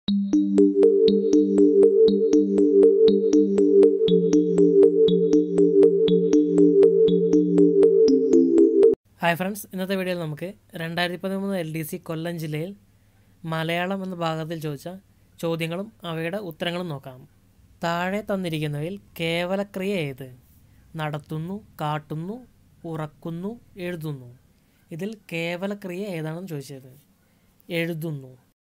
Hi friends ഇന്നത്തെ വീഡിയോയിൽ നമുക്ക് രണ്ടായിരത്തി പതിമൂന്ന് എൽ ഡി സി കൊല്ലം ജില്ലയിൽ മലയാളം എന്ന ഭാഗത്തിൽ ചോദിച്ച ചോദ്യങ്ങളും അവയുടെ ഉത്തരങ്ങളും നോക്കാം താഴെ തന്നിരിക്കുന്നവയിൽ കേവലക്രിയ ഏത് നടത്തുന്നു കാട്ടുന്നു ഉറക്കുന്നു എഴുതുന്നു ഇതിൽ കേവലക്രിയ ഏതാണെന്ന് ചോദിച്ചത് എഴുതുന്നു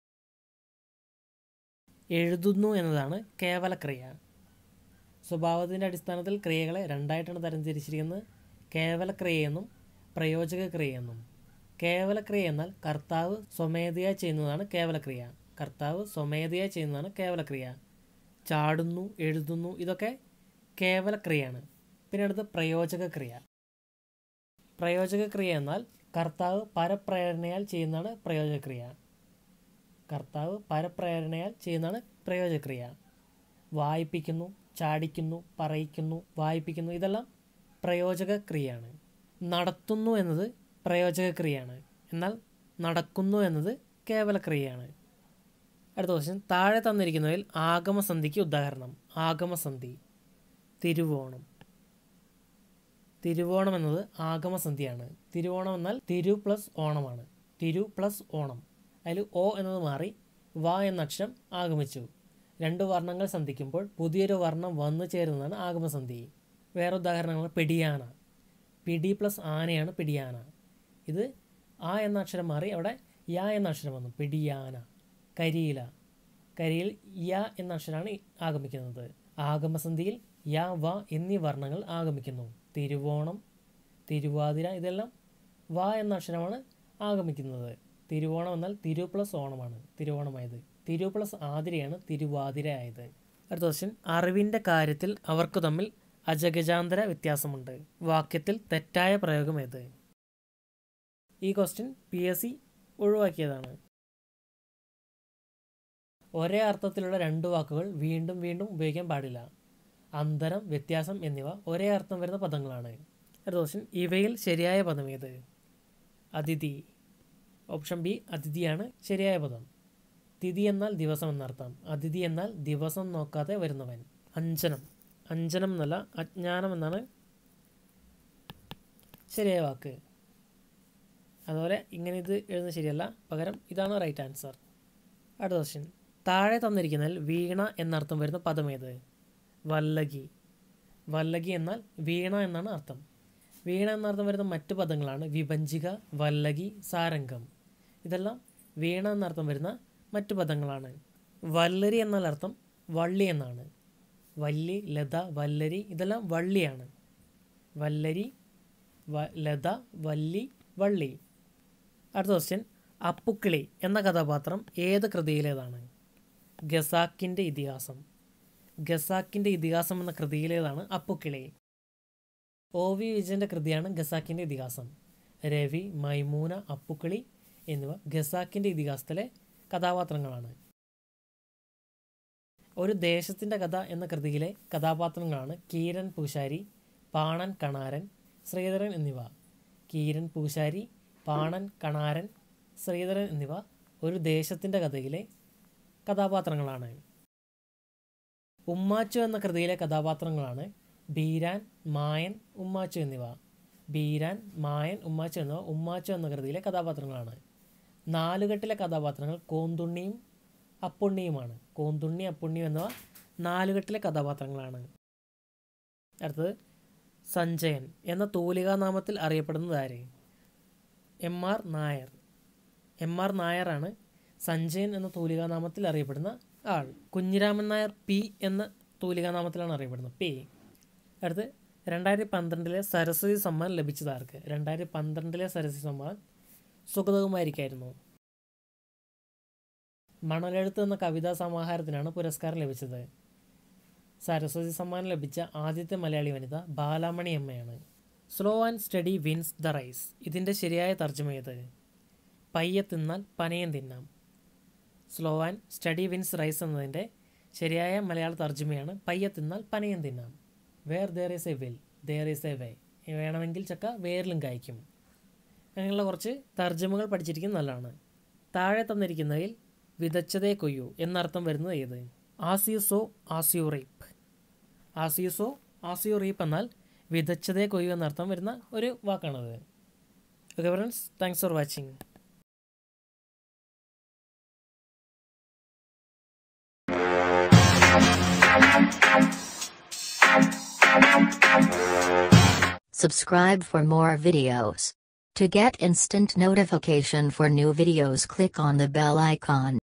എഴുതുന്നു എന്നതാണ് കേവലക്രിയ സ്വഭാവത്തിൻ്റെ അടിസ്ഥാനത്തിൽ ക്രിയകളെ രണ്ടായിട്ടാണ് തരംതിരിച്ചിരിക്കുന്നത് കേവലക്രിയയെന്നും പ്രയോജകക്രിയയെന്നും കേവലക്രിയ എന്നാൽ കർത്താവ് സ്വമേധയാ ചെയ്യുന്നതാണ് കേവലക്രിയ കർത്താവ് സ്വമേധയാ ചെയ്യുന്നതാണ് കേവലക്രിയ ചാടുന്നു എഴുതുന്നു ഇതൊക്കെ കേവലക്രിയയാണ് പിന്നെ അടുത്ത് പ്രയോജകക്രിയ പ്രയോജകക്രിയ എന്നാൽ കർത്താവ് പരപ്രേരണയാൽ ചെയ്യുന്നതാണ് പ്രയോജകക്രിയ കർത്താവ് പരപ്രേരണയാൽ ചെയ്യുന്നതാണ് പ്രയോജകക്രിയ വായിപ്പിക്കുന്നു ചാടിക്കുന്നു പറയിക്കുന്നു വായിപ്പിക്കുന്നു ഇതെല്ലാം പ്രയോജകക്രിയയാണ് നടത്തുന്നു എന്നത് പ്രയോജകക്രിയയാണ് എന്നാൽ നടക്കുന്നു എന്നത് കേവലക്രിയയാണ് അടുത്ത ക്വസ്റ്റ്യൻ താഴെ തന്നിരിക്കുന്നതിൽ ആഗമസന്ധിക്ക് ഉദാഹരണം ആഗമസന്ധി തിരുവോണം തിരുവോണം എന്നത് ആഗമസന്ധിയാണ് തിരുവോണം എന്നാൽ തിരു പ്ലസ് ഓണമാണ് തിരു പ്ലസ് ഓണം അതിൽ ഓ എന്നത് മാറി വ എന്ന അക്ഷരം ആഗമിച്ചു രണ്ട് വർണ്ണങ്ങൾ സന്ധിക്കുമ്പോൾ പുതിയൊരു വർണ്ണം വന്നു ചേരുന്നതാണ് ആഗമസന്ധി വേറെ ഉദാഹരണങ്ങൾ പെടിയാന പിടി പ്ലസ് ആനയാണ് പിടിയാന ഇത് ആ എന്ന അക്ഷരം മാറി അവിടെ യ എന്ന അക്ഷരം വന്നു പിടിയാന കരിയില കരിയിൽ യ എന്ന അക്ഷരമാണ് ആഗമിക്കുന്നത് ആഗമസന്ധിയിൽ യ വ എന്നീ വർണ്ണങ്ങൾ ആഗമിക്കുന്നു തിരുവോണം തിരുവാതിര ഇതെല്ലാം വ എന്ന അക്ഷരമാണ് ആഗമിക്കുന്നത് തിരുവോണം എന്നാൽ തിരു പ്ലസ് ഓണമാണ് തിരുവോണമായത് തിരു പ്ലസ് ആതിരയാണ് തിരുവാതിര ആയത് അടുത്ത ക്വസ്റ്റ്യൻ അറിവിൻ്റെ കാര്യത്തിൽ അവർക്ക് തമ്മിൽ അജഗജാന്തര വ്യത്യാസമുണ്ട് വാക്യത്തിൽ തെറ്റായ പ്രയോഗം ഏത് ഈ ക്വസ്റ്റ്യൻ പി എസ് സി ഒഴിവാക്കിയതാണ് ഒരേ അർത്ഥത്തിലുള്ള രണ്ട് വാക്കുകൾ വീണ്ടും വീണ്ടും ഉപയോഗിക്കാൻ പാടില്ല അന്തരം വ്യത്യാസം എന്നിവ ഒരേ അർത്ഥം വരുന്ന പദങ്ങളാണ് അടുത്ത ക്വസ്റ്റ്യൻ ഇവയിൽ ശരിയായ പദം ഏത് അതിഥി ഓപ്ഷൻ ബി അതിഥിയാണ് ശരിയായ പദം തിഥി എന്നാൽ ദിവസം എന്നർത്ഥം അതിഥി എന്നാൽ ദിവസം നോക്കാതെ വരുന്നവൻ അഞ്ജനം അഞ്ജനം എന്നല്ല അജ്ഞാനം എന്നാണ് ശരിയായ വാക്ക് അതുപോലെ ഇങ്ങനെ ഇത് എഴുതുന്നത് ശരിയല്ല പകരം ഇതാണ് റൈറ്റ് ആൻസർ അടുത്ത ക്വസ്റ്റ്യൻ താഴെ തന്നിരിക്കുന്നതിൽ വീണ എന്നർത്ഥം വരുന്ന പദം ഏത് വല്ലകി വല്ലകി എന്നാൽ വീണ എന്നാണ് അർത്ഥം വീണ എന്നർത്ഥം വരുന്ന മറ്റു പദങ്ങളാണ് വിഭജിക വല്ലകി സാരംഗം ഇതെല്ലാം വീണ എന്നർത്ഥം വരുന്ന മറ്റു പദങ്ങളാണ് വല്ലരി എന്നാൽ അർത്ഥം വള്ളി എന്നാണ് വല്ലി ലത വല്ലരി ഇതെല്ലാം വള്ളിയാണ് വല്ലരി വ ലത വല്ലി വള്ളി അടുത്ത ക്വസ്റ്റ്യൻ അപ്പുക്കിളി എന്ന കഥാപാത്രം ഏത് കൃതിയിലേതാണ് ഗസാക്കിൻ്റെ ഇതിഹാസം ഗസാക്കിൻ്റെ ഇതിഹാസം എന്ന കൃതിയിലേതാണ് അപ്പുക്കിളി ഒ വി വിജയൻ്റെ കൃതിയാണ് ഗസാക്കിൻ്റെ ഇതിഹാസം രവി മൈമൂന അപ്പുക്കിളി എന്നിവ ഗസാക്കിൻ്റെ ഇതിഹാസത്തിലെ കഥാപാത്രങ്ങളാണ് ഒരു ദേശത്തിൻ്റെ കഥ എന്ന കൃതിയിലെ കഥാപാത്രങ്ങളാണ് കീരൻ പൂശാരി പാണൻ കണാരൻ ശ്രീധരൻ എന്നിവ കീരൻ പൂശാരി പാണൻ കണാരൻ ശ്രീധരൻ എന്നിവ ഒരു ദേശത്തിൻ്റെ കഥയിലെ കഥാപാത്രങ്ങളാണ് ഉമ്മാച്ചു എന്ന കൃതിയിലെ കഥാപാത്രങ്ങളാണ് ബീരാൻ മായൻ ഉമ്മാച്ചു എന്നിവ ബീരാൻ മായൻ ഉമ്മാച്ചു എന്നിവ ഉമ്മാച്ചു എന്ന കൃതിയിലെ കഥാപാത്രങ്ങളാണ് നാലുകെട്ടിലെ കഥാപാത്രങ്ങൾ കോന്തുണ്ണിയും അപ്പുണ്ണിയുമാണ് കോന്തുണ്ണി അപ്പുണ്ണിയും എന്നിവ നാലുകെട്ടിലെ കഥാപാത്രങ്ങളാണ് അടുത്തത് സഞ്ജയൻ എന്ന തൂലികാനാമത്തിൽ അറിയപ്പെടുന്നത് ആര് M R Nair M R നായറാണ് സഞ്ജയൻ എന്ന തൂലികാനാമത്തിൽ അറിയപ്പെടുന്ന ആൾ കുഞ്ഞിരാമൻ നായർ പി എന്ന തൂലികാനാമത്തിലാണ് അറിയപ്പെടുന്നത് പി അടുത്ത് രണ്ടായിരത്തി പന്ത്രണ്ടിലെ സരസ്വതി സമ്മാൻ ലഭിച്ചത് ആർക്ക് രണ്ടായിരത്തി പന്ത്രണ്ടിലെ സരസ്വതി സമ്മാൻ സുഗതകുമാരിക്കായിരുന്നു മണലെഴുത്ത് എന്ന കവിതാ സമാഹാരത്തിനാണ് പുരസ്കാരം ലഭിച്ചത് സരസ്വതി സമ്മാനം ലഭിച്ച ആദ്യത്തെ മലയാളി വനിത ബാലാമണി അമ്മയാണ് slow and steady wins the race ഇതിൻ്റെ ശരിയായ തർജ്ജമ ഏത് പയ്യെ തിന്നാൽ പനയം തിന്നാം slow and steady wins race എന്നതിൻ്റെ ശരിയായ മലയാള തർജ്ജമയാണ് പയ്യെ തിന്നാൽ പനയം തിന്നാം where there is a will there is a way വേണമെങ്കിൽ ചക്ക വേരിലും കായ്ക്കും അങ്ങനെയുള്ള കുറച്ച് തർജ്ജമകൾ പഠിച്ചിരിക്കുന്നത് നല്ലതാണ് താഴെ തന്നിരിക്കുന്നതിൽ വിതച്ചതേ കൊയ്യൂ എന്നർത്ഥം വരുന്നത് ഏത് ആസിയുസോ ആസിയോ റീപ്പ് ആസിയുസോ ആസിയോ റീപ്പ് എന്നാൽ വിതച്ചതേ കൊയ്യൂ എന്നർത്ഥം വരുന്ന ഒരു വാക്കാണത് okay friends thanks for watching Subscribe for more videos. To get instant notification for new videos click on the bell icon.